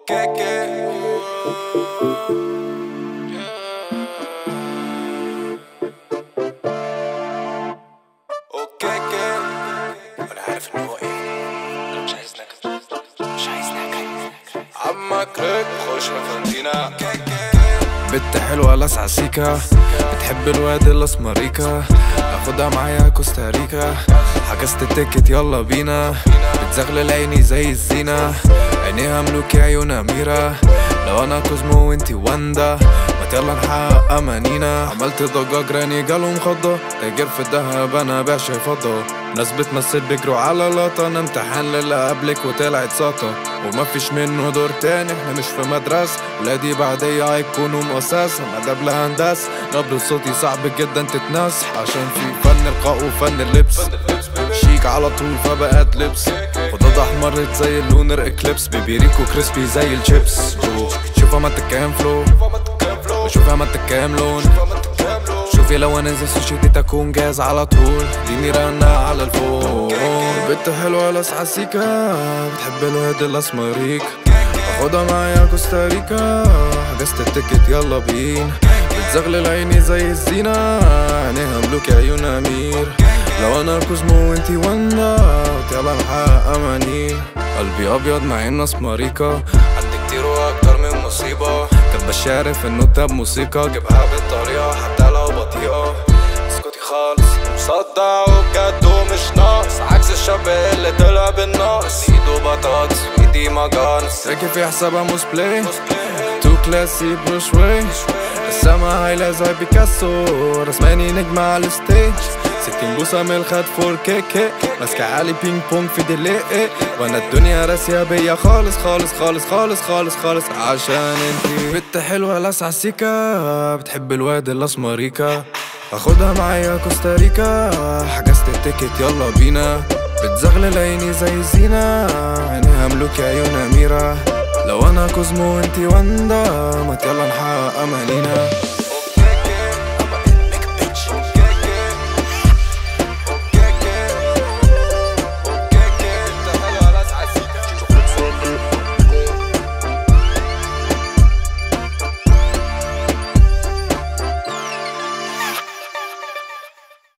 اوكي اوكي وانا عارف ان هو ايه انا مش عايز نكد مش عايز نكد عمك ريك خش مفندينا بنت حلوة لسعة سيكا بتحب الواد الاسمريكا اخدها معايا كوستاريكا حجزت التيكت يلا بينا بتزغلل عيني زي الزينة عينيها ملوكي عيون أميرة لو أنا كوزمو وانتي واندا ما يلا نحقق أمانينا عملت ضجة جراني جالهم خضة تاجر في الدهب أنا بيع شي فضة ناس بتمثل بيجروا على لقطة أنا امتحان للي قبلك وطلعت ساطة وما فيش منه دور تاني احنا مش في مدرسة ولادي بعدية هيكونوا مؤسسة مداب لهندسة نبرة صوتي صعب جدا تتناس عشان في فن القاء وفن اللبس شيك على طول فبقت لبس خدود احمرت زي اللونر اكليبس بيبي ريكو كريسبي زي الشيبس شوفها ما تكام فلو شوفها ما تكام لون شوفي لو انزل سوشي دي تكون جاهز على طول ديني رنة على الفون بنت حلوة لسعة سيكا بتحب الواد الاسمريك اخدها معايا كوستاريكا حجزت التيكت يلا بينا بتزغلل عيني زي الزينة عينيها ملوكي عيون امير لو انا كوزمو وانتي واندا يلا نحقق امانينا قلبي ابيض مع انه اسمريكا عندي كتير واكتر من مصيبة كنت بشارف انه تاب موسيقى جيبها بالطريقة حتى لو بطيئة اسكتي خالص مصدع وبجد ومش ناقص عكس الشاب اللي طلع بالناقص ايده بطاطس وايدي مجانس راكب في حسابها موس بلاي تو كلاسي بروش واي السما هايلة زي بيكاسو رسماني نجمة على الستيج ستين بوسة من الخد فور كي كي ماسكة عالي بينج بونج في ديلي وانا الدنيا راسية بيا خالص خالص خالص خالص خالص خالص عشان انتي بنت حلوة لسعة سيكا بتحب الواد الاسمريكا اخدها معايا كوستاريكا حجزت التيكت يلا بينا بتزغلل عيني زي الزينة عينيها ملوكي عيون أميرة لو أنا كوزمو وانتي واندا ما يلا نحقق أمانينا